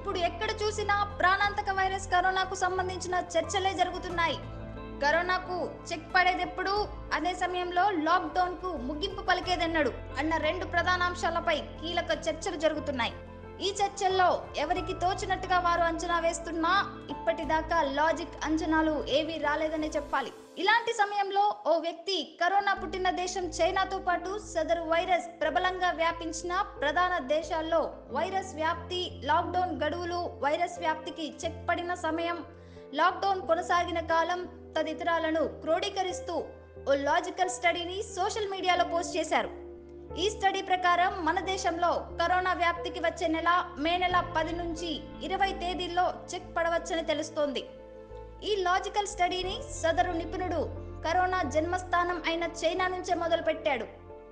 ఇప్పుడు ఎక్కడ చూసినా ప్రాణాంతక వైరస్ కరోనాకు సంబంధించిన చర్చలే జరుగుతున్నాయి కరోనాకు చెక్ పడేదెప్పుడు అదే సమయంలో లాక్డౌన్ కు ముగింపు పలికేదెన్నడు అన్న రెండు ప్రధాన అంశాలపై కీలక చర్చలు జరుగుతున్నాయి ఈ చర్చల్లో ఎవరికి తోచినట్టుగా వారు అంచనా వేస్తున్నా ఇప్పటిదాకా లాజిక్ అంచనాలు ఏవీ రాలేదనే చెప్పాలి ఇలాంటి సమయంలో ఓ వ్యక్తి కరోనా పుట్టిన దేశం చైనాతో పాటు సదరు వైరస్ ప్రబలంగా వ్యాపించిన ప్రధాన దేశాల్లో వైరస్ వ్యాప్తి లాక్డౌన్ గడువులు వైరస్ వ్యాప్తికి చెక్ పడిన సమయం లాక్డౌన్ కొనసాగిన కాలం తదితరాలను క్రోడీకరిస్తూ ఓ లాజికల్ స్టడీని సోషల్ మీడియాలో పోస్ట్ చేశారు ఈ స్టడీ ప్రకారం మన దేశంలో కరోనా వ్యాప్తికి వచ్చే నెల మే నెల పది నుంచి ఇరవై తేదీల్లో చెక్ పడవచ్చని తెలుస్తోంది ఈ లాజికల్ స్టడీని సదరు నిపుణుడు కరోనా జన్మస్థానం అయిన చైనా నుంచే మొదలుపెట్టాడు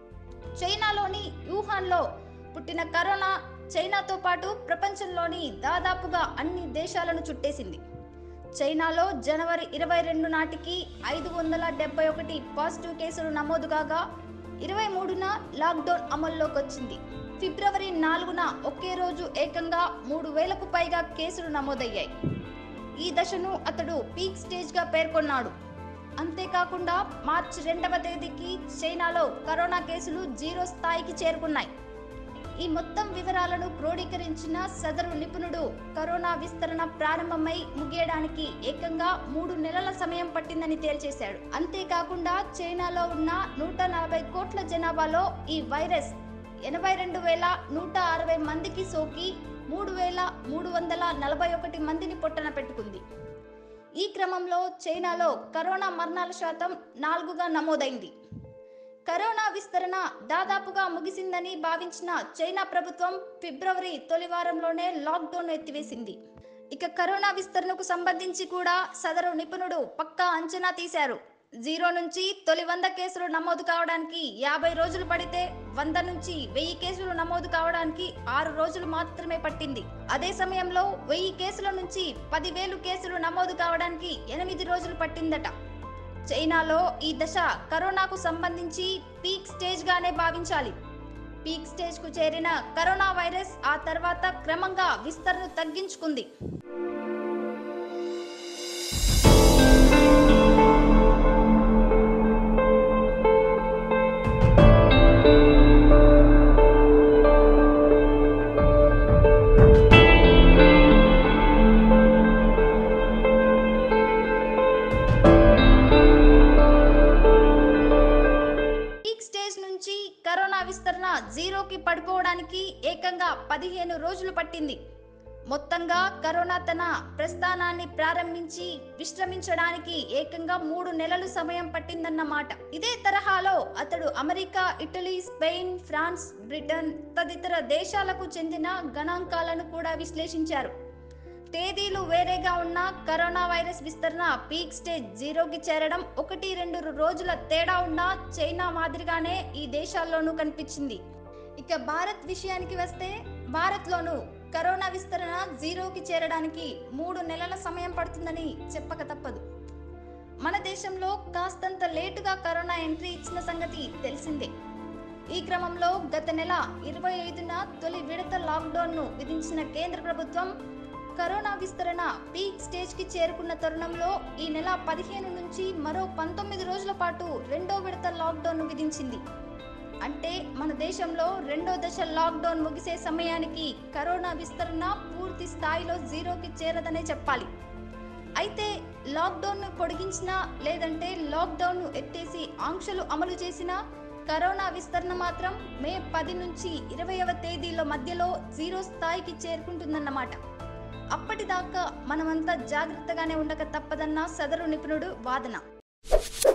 చైనాలోని వుహాన్లో పుట్టిన కరోనా చైనాతో పాటు ప్రపంచంలోని దాదాపుగా అన్ని దేశాలను చుట్టేసింది చైనాలో జనవరి ఇరవై రెండు నాటికి ఐదు వందల డెబ్బై ఒకటి పాజిటివ్ కేసులు నమోదు కాగా ఇరవై మూడున లాక్డౌన్ అమల్లోకి వచ్చింది ఫిబ్రవరి నాలుగున ఒకే రోజు ఏకంగా మూడు వేలకు పైగా కేసులు నమోదయ్యాయి ఈ దశను అతడు పీక్ స్టేజ్గా పేర్కొన్నాడు అంతేకాకుండా మార్చి రెండవ తేదీకి చైనాలో కరోనా కేసులు జీరో స్థాయికి చేరుకున్నాయి ఈ మొత్తం వివరాలను క్రోడీకరించిన సదరు నిపుణుడు కరోనా విస్తరణ ప్రారంభమై ముగియడానికి ఏకంగా మూడు నెలల సమయం పట్టిందని తేల్చేశాడు అంతేకాకుండా చైనాలో ఉన్న నూట నలభై కోట్ల జనాభాలో ఈ వైరస్ ఎనభై రెండు వేల నూట అరవై మందికి సోకి మూడు వేల మూడు వందల నలభై ఒకటి మందిని పొట్టన పెట్టుకుంది ఈ క్రమంలో చైనాలో కరోనా మరణాల శాతం నాలుగుగా నమోదైంది కరోనా విస్తరణ దాదాపుగా ముగిసిందని భావించిన చైనా ప్రభుత్వం ఫిబ్రవరి తొలి వారంలోనే లాక్డౌన్ ఎత్తివేసింది ఇక కరోనా విస్తరణకు సంబంధించి కూడా సదరు నిపుణుడు పక్కా అంచనా తీశారు జీరో నుంచి తొలి వంద కేసులు నమోదు కావడానికి యాభై రోజులు పడితే వంద నుంచి వెయ్యి కేసులు నమోదు కావడానికి ఆరు రోజులు మాత్రమే పట్టింది అదే సమయంలో వెయ్యి కేసుల నుంచి పదివేలు కేసులు నమోదు కావడానికి ఎనిమిది రోజులు పట్టిందట చైనాలో ఈ దశ కరోనాకు సంబంధించి పీక్ స్టేజ్ గానే భావించాలి పీక్ స్టేజ్ కు చేరిన కరోనా వైరస్ ఆ తర్వాత క్రమంగా విస్తరణ తగ్గించుకుంది పీక్ స్టేజ్ నుంచి కరోనా విస్తరణ జీరోకి పడిపోవడానికి ఏకంగా పదిహేను రోజులు పట్టింది మొత్తంగా కరోనా తన ప్రస్థానాన్ని ప్రారంభించి విశ్రమించడానికి ఏకంగా మూడు నెలలు సమయం పట్టిందన్నమాట ఇదే తరహాలో అతడు America Italy Spain France Britain తదితర దేశాలకు చెందిన గణాంకాలను కూడా విశ్లేషించారు తేదీలు వేరేగా ఉన్న కరోనా వైరస్ విస్తరణ పీక్ స్టేజ్ జీరోకి చేరడం ఒకటి రెండు రోజుల తేడా ఉన్న చైనా మాదిరిగానే ఈ దేశాల్లోనూ కనిపించింది ఇక భారత్ విషయానికి వస్తే భారత్లోనూ కరోనా విస్తరణ జీరోకి చేరడానికి మూడు నెలల సమయం పడుతుందని చెప్పక తప్పదు మన దేశంలో కాస్తంత లేటుగా కరోనా ఎంట్రీ ఇచ్చిన సంగతి తెలిసిందే ఈ క్రమంలో గత నెల ఇరవై ఐదున తొలి విడత లాక్డౌన్ను విధించిన కేంద్ర ప్రభుత్వం కరోనా విస్తరణ పీక్ స్టేజ్ కి చేరుకున్న తరుణంలో ఈ నెల పదిహేను నుంచి మరో పంతొమ్మిది రోజుల పాటు రెండో విడత లాక్డౌన్ విధించింది అంటే మన దేశంలో రెండో దశ లాక్డౌన్ ముగిసే సమయానికి కరోనా విస్తరణ పూర్తి స్థాయిలో జీరోకి చేరదనే చెప్పాలి అయితే లాక్డౌన్ను పొడిగించినా లేదంటే లాక్డౌన్ను ఎత్తేసి ఆంక్షలు అమలు చేసినా కరోనా విస్తరణ మాత్రం మే పది నుంచి ఇరవైవ తేదీల మధ్యలో జీరో స్థాయికి చేరుకుంటుందన్నమాట అప్పటిదాకా మనమంతా జాగ్రత్తగానే ఉండక తప్పదన్న సదరు నిపుణుడు వాదన